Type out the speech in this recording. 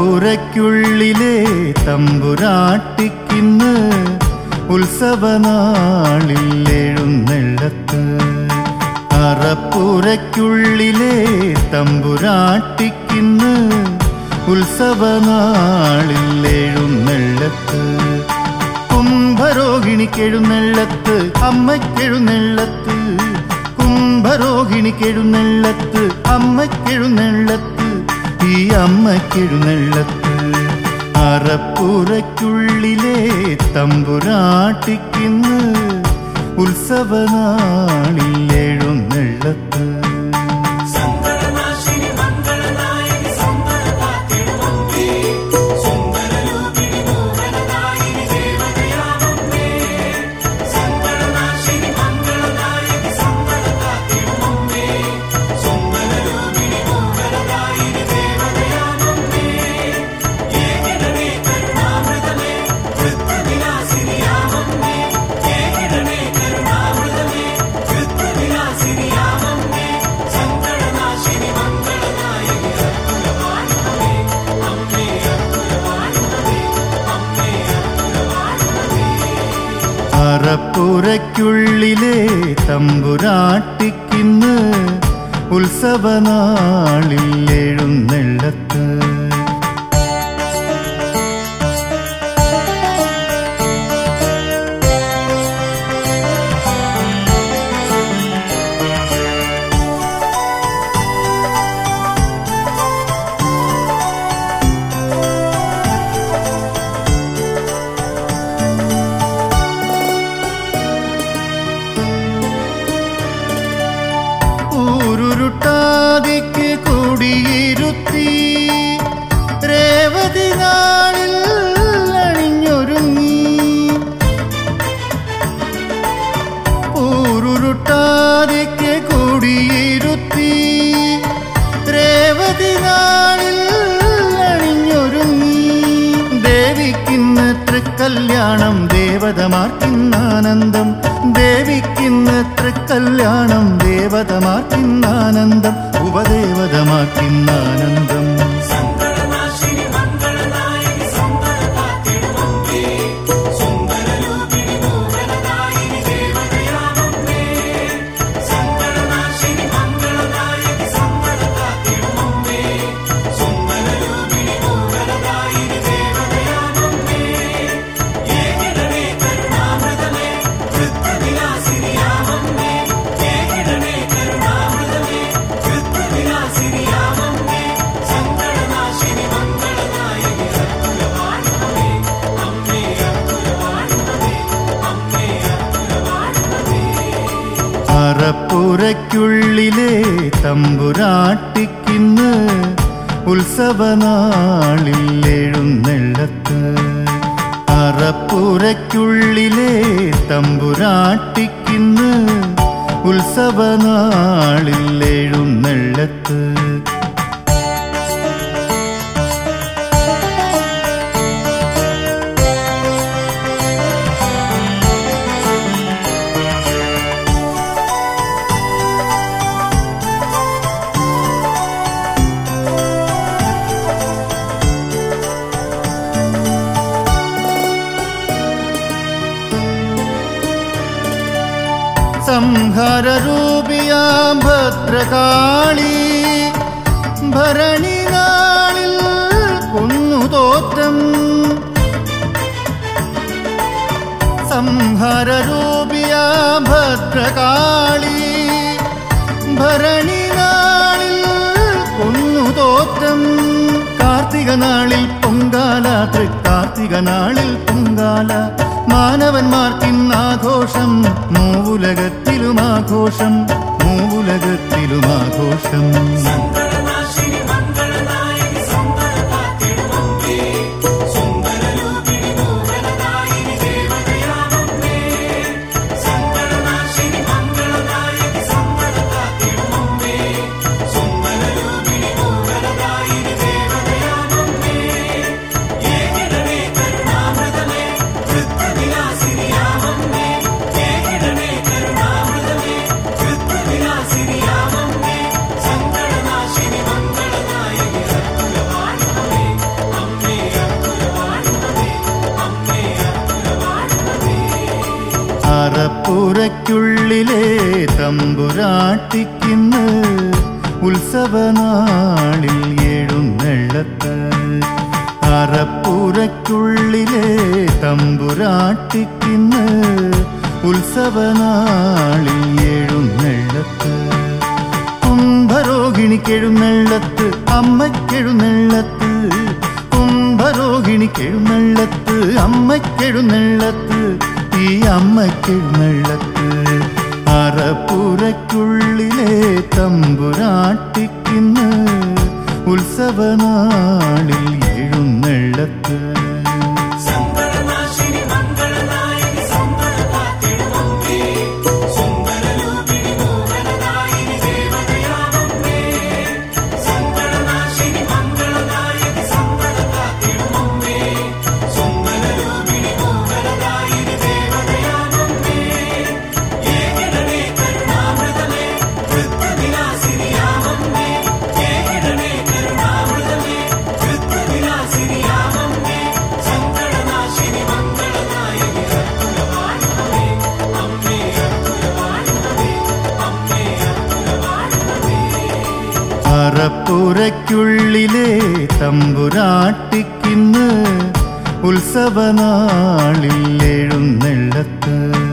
അറപ്പുരയ്ക്കുള്ളിലെ തമ്പുരാട്ടിക്കിന്ന് ഉത്സവനാളിൽ എഴുന്നള്ളത്ത് അറപ്പുരയ്ക്കുള്ളിലെ തമ്പുരാട്ടിക്കിന്ന് ഉത്സവനാളിൽ എഴുന്നള്ളത്ത് കുംഭരോഹിണിക്കെഴുന്നള്ളത്ത് അമ്മയ്ക്കെഴുന്നള്ളത്ത് കുംഭരോഹിണിക്കെഴുന്നള്ളത്ത് അമ്മയ്ക്കെഴുന്നള്ളത്ത് ഈ അമ്മയ്ക്കെഴുന്നള്ളത്ത് അറപ്പുരയ്ക്കുള്ളിലെ തമ്പുരാട്ടിക്കിന്ന് ഉത്സവനാളിൽ എഴുന്നള്ളത്ത് സങ്കടനാശിനി മംഗളനായകി സമ്പദപാത്തിടുമമ്മേ സുന്ദരരൂപിണി മോഹനദായിനി ദേവതയാമമ്മേ സങ്കടനാശിനി മംഗളനായകി സമ്പദപാത്തിടുമമ്മേ സുന്ദരരൂപിണി മോഹനദായിനി ദേവതയാമമ്മേ ഏകിടണേ കരുണാമൃതമേ വൃത്തവിലാസിനിയാമമ്മേ ഏകിടണേ കരുണാമൃതമേ വൃത്തവിലാസിനിയാമമ്മേ സങ്കടനാശിനി മംഗളനായകി അത്ഭുതവാണമേ അമ്മേ അത്ഭുതവാണമേ അമ്മേ അത്ഭുതവാണമേ അറപ്പുരയ്ക്കുള്ളിലെ തമ്പുരാട്ടിക്കിന്ന് ഉത്സവനാളിൽ എഴുന്നള്ളത്ത് ഊരുരുട്ടാതിക്ക് കുടിയിരുത്തി രേവതി നാളിൽ അണിഞ്ഞൊരുങ്ങി ഊരുരുട്ടാതിക്ക് കുടിയിരുത്തി രേവതി നാളിൽ അണിഞ്ഞൊരുങ്ങി ദേവിക്കിന്ന് തൃക്കല്യാണം ദേവതമാർക്കിന്നാനന്ദം ദേവിക്കിന്ന് തൃക്കല്യാണം ദേവതമാർക്കിന്നാനന്ദം ഉപദേവതമാർക്കിന്നാനന്ദം സങ്കടനാശിനി മംഗളനായകി സമ്പദപാത്തിടുമമ്മേ സുന്ദരരൂപിണി മോഹനദായിനി ദേവതയാമമ്മേ സങ്കടനാശിനി മംഗളനായകി സമ്പദപാത്തിടുമമ്മേ സുന്ദരരൂപിണി മോഹനദായിനി ദേവതയാമമ്മേ ഏകിടണേ കരുണാമൃതമേ വൃത്തവിലാസിനിയാമമ്മേ ഏകിടണേ കരുണാമൃതമേ വൃത്തവിലാസിനിയാമമ്മേ സങ്കടനാശിനി മംഗളനായകി അത്ഭുതവാണമേ അമ്മേ അത്ഭുതവാണമേ അമ്മേ അത്ഭുതവാണമേ അറപ്പുരയ്ക്കുള്ളിലെ തമ്പുരാട്ടിക്കിന്ന് ഉത്സവനാളിൽ എഴുന്നള്ളത്ത് അറപ്പുരയ്ക്കുള്ളിലെ തമ്പുരാട്ടിക്കിന്ന് ഉത്സവനാളിൽ എഴുന്നള്ളത്ത് സംഹാരൂപിയാം ഭദ്രകാളി ഭരണി നാളിൽ കൊന്നുതോറ്റം സംഹാരൂപിയാം ഭദ്രകാളി ഭരണി നാളിൽ കൊന്നുതോറ്റം കാർത്തിക നാളിൽ പൊങ്കാല തൃക്കാർത്തിക നാളിൽ പൊങ്കാല മാനവന്മാർക്കിന്നാഘോഷം മൂവുലകത്തിലും ആഘോഷം മൂവുലകത്തിലും ആഘോഷം സങ്കടനാശിനി മംഗളനായകി സമ്പദപാത്തിടുമമ്മേ സുന്ദരരൂപിണി മോഹനദായിനി ദേവതയാമമ്മേ സങ്കടനാശിനി മംഗളനായകി സമ്പദപാത്തിടുമമ്മേ സുന്ദരരൂപിണി മോഹനദായിനി ദേവതയാമമ്മേ ഏകിടണേ കരുണാമൃതമേ വൃത്തവിലാസിനിയാമമ്മേ ഏകിടണേ കരുണാമൃതമേ വൃത്തവിലാസിനിയാമമ്മേ സങ്കടനാശിനി മംഗളനായകി അറപ്പുരയ്ക്കുള്ളിലെ തമ്പുരാട്ടിക്കിന്ന് ഉത്സവനാളിൽ എഴുന്നള്ളത്ത് അറപ്പുരയ്ക്കുള്ളിലെ തമ്പുരാട്ടിക്കിന്ന് ഉത്സവനാളിൽ എഴുന്നള്ളത്ത് കുംഭരോഹിണിക്കെഴുന്നള്ളത്ത് അമ്മയ്ക്കെഴുന്നള്ളത്ത് കുംഭരോഹിണിക്കെഴുന്നള്ളത്ത് അമ്മയ്ക്കെഴുന്നള്ളത്ത് ഈ അമ്മയ്ക്കെഴുന്നള്ളത്ത് അറപ്പുരയ്ക്കുള്ളിലെ തമ്പുരാട്ടിക്കിന്ന് ഉത്സവനാളിൽ എഴുന്നള്ളത്ത് സങ്കടനാശിനി മംഗളനായകി സമ്പടത്താത്തിടുമമ്മേ സുന്ദരരൂപിണി മോഹനദായിനി ദേവതയാമമ്മേ സങ്കടനാശിനി മംഗളനായകി സമ്പടത്താത്തിടുമമ്മേ സുന്ദരരൂപിണി മോഹനദായിനി ദേവതയാമമ്മേ ഏകിടണേ കരുണാമൃതമേ വൃത്തവിലാസിനിയാമമ്മേ ഏകിടണേ കരുണാമൃതമേ വൃത്തവിലാസിനിയാമമ്മേ സങ്കടനാശിനി മംഗളനായകി അത്ഭുതവാഴുമേ അമ്മേ അത്ഭുതവാഴുമേ അമ്മേ അത്ഭുതവാഴുമേ അറപ്പുരയ്ക്കുള്ളിലെ തമ്പുരാട്ടിക്കിന്ന് ഉത്സവനാളിൽ എഴുന്നള്ളത്ത്